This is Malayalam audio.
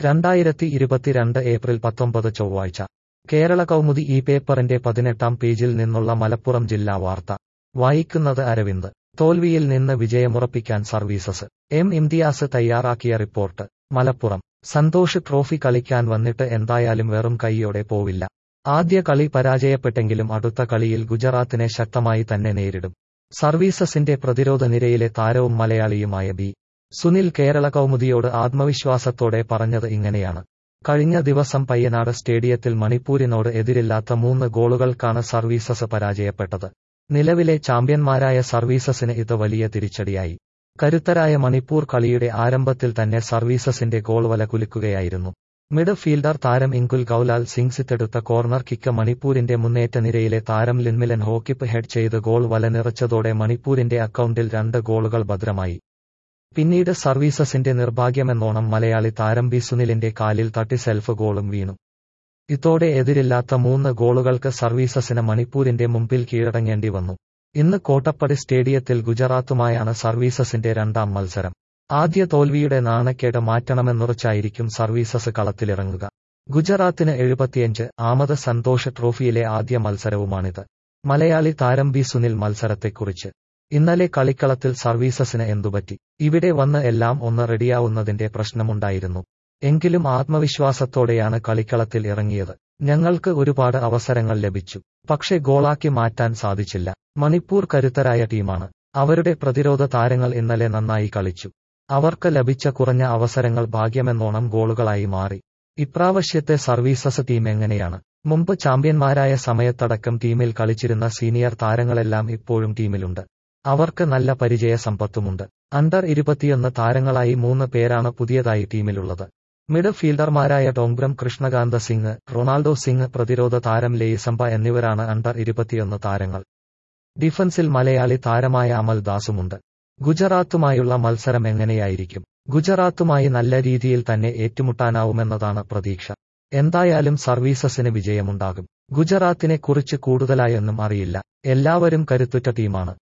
രണ്ടായിരത്തി ഇരുപത്തിരണ്ട് ഏപ്രിൽ പത്തൊമ്പത് ചൊവ്വാഴ്ച കേരള കൗമുദി ഈ പേപ്പറിന്റെ പതിനെട്ടാം പേജിൽ നിന്നുള്ള മലപ്പുറം ജില്ലാ വാർത്ത വായിക്കുന്നത് അരവിന്ദ് തോൽവിയിൽ നിന്ന് വിജയമുറപ്പിക്കാൻ സർവീസസ് എം ഇംതിയാസ് തയ്യാറാക്കിയ റിപ്പോർട്ട് മലപ്പുറം സന്തോഷ് ട്രോഫി കളിക്കാൻ വന്നിട്ട് എന്തായാലും വെറും കൈയോടെ പോവില്ല ആദ്യ കളി പരാജയപ്പെട്ടെങ്കിലും അടുത്ത കളിയിൽ ഗുജറാത്തിനെ ശക്തമായി തന്നെ നേരിടും സർവീസസിന്റെ പ്രതിരോധ നിരയിലെ താരവും മലയാളിയുമായ ബി സുനിൽ കേരള കൗമുദിയോട് ആത്മവിശ്വാസത്തോടെ പറഞ്ഞത് ഇങ്ങനെയാണ് കഴിഞ്ഞ ദിവസം പയ്യനാട് സ്റ്റേഡിയത്തിൽ മണിപ്പൂരിനോട് എതിരില്ലാത്ത മൂന്ന് ഗോളുകൾക്കാണ് സർവീസസ് പരാജയപ്പെട്ടത് നിലവിലെ ചാമ്പ്യന്മാരായ സർവീസസിന് ഇത് വലിയ തിരിച്ചടിയായി കരുത്തരായ മണിപ്പൂർ കളിയുടെ ആരംഭത്തിൽ തന്നെ സർവീസസിന്റെ ഗോൾ വല കുലുക്കുകയായിരുന്നു മിഡ് ഫീൽഡർ താരം ഇങ്കുൽ ഗൌലാൽ സിംഗ്സിത്തെടുത്ത കോർണർ കിക്ക് മണിപ്പൂരിന്റെ മുന്നേറ്റ നിരയിലെ താരം ലിൻമിലൻ ഹോക്കിപ്പ് ഹെഡ് ചെയ്ത് ഗോൾ വല നിറച്ചതോടെ മണിപ്പൂരിന്റെ അക്കൗണ്ടിൽ രണ്ട് ഗോളുകൾ ഭദ്രമായി പിന്നീട് സർവീസസിന്റെ നിർഭാഗ്യമെന്നോണം മലയാളി താരം ബി സുനിലിന്റെ കാലിൽ തട്ടി സെൽഫ് ഗോളും വീണു ഇതോടെ എതിരില്ലാത്ത മൂന്ന് ഗോളുകൾക്ക് സർവീസസിന് മണിപ്പൂരിന്റെ മുമ്പിൽ കീഴടങ്ങേണ്ടി വന്നു ഇന്ന് കോട്ടപ്പടി സ്റ്റേഡിയത്തിൽ ഗുജറാത്തുമായാണ് സർവീസസിന്റെ രണ്ടാം മത്സരം ആദ്യ തോൽവിയുടെ നാണക്കേട് മാറ്റണമെന്നുറച്ചായിരിക്കും സർവീസസ് കളത്തിലിറങ്ങുക ഗുജറാത്തിന് എഴുപത്തിയഞ്ച് ആമത് സന്തോഷ് ട്രോഫിയിലെ ആദ്യ മത്സരവുമാണിത് മലയാളി താരം ബി സുനിൽ മത്സരത്തെക്കുറിച്ച് ഇന്നലെ കളിക്കളത്തിൽ സർവീസസിന് എന്തുപറ്റി ഇവിടെ വന്ന് എല്ലാം ഒന്ന് റെഡിയാവുന്നതിന്റെ പ്രശ്നമുണ്ടായിരുന്നു എങ്കിലും ആത്മവിശ്വാസത്തോടെയാണ് കളിക്കളത്തിൽ ഇറങ്ങിയത് ഞങ്ങൾക്ക് ഒരുപാട് അവസരങ്ങൾ ലഭിച്ചു പക്ഷെ ഗോളാക്കി മാറ്റാൻ സാധിച്ചില്ല മണിപ്പൂർ കരുത്തരായ ടീമാണ് അവരുടെ പ്രതിരോധ താരങ്ങൾ ഇന്നലെ നന്നായി കളിച്ചു അവർക്ക് ലഭിച്ച കുറഞ്ഞ അവസരങ്ങൾ ഭാഗ്യമെന്നോണം ഗോളുകളായി മാറി ഇപ്രാവശ്യത്തെ സർവീസസ് ടീം എങ്ങനെയാണ് മുമ്പ് ചാമ്പ്യന്മാരായ സമയത്തടക്കം ടീമിൽ കളിച്ചിരുന്ന സീനിയർ താരങ്ങളെല്ലാം ഇപ്പോഴും ടീമിലുണ്ട് അവർക്ക് നല്ല പരിചയ സമ്പത്തുമുണ്ട് അണ്ടർ ഇരുപത്തിയൊന്ന് താരങ്ങളായി മൂന്ന് പേരാണ് പുതിയതായി ടീമിലുള്ളത് മിഡ് ഫീൽഡർമാരായ ഡോങ്ബ്രം കൃഷ്ണകാന്ത സിംഗ് റൊണാൾഡോ സിംഗ് പ്രതിരോധ താരം ലെയ്സംബ എന്നിവരാണ് അണ്ടർ ഇരുപത്തിയൊന്ന് താരങ്ങൾ ഡിഫൻസിൽ മലയാളി താരമായ അമൽ ദാസുമുണ്ട് ഗുജറാത്തുമായുള്ള മത്സരം എങ്ങനെയായിരിക്കും ഗുജറാത്തുമായി നല്ല രീതിയിൽ തന്നെ ഏറ്റുമുട്ടാനാവുമെന്നതാണ് പ്രതീക്ഷ എന്തായാലും സർവീസസിന് വിജയമുണ്ടാകും ഗുജറാത്തിനെ കുറിച്ച് കൂടുതലായൊന്നും അറിയില്ല എല്ലാവരും കരുത്തുറ്റ ടീമാണ്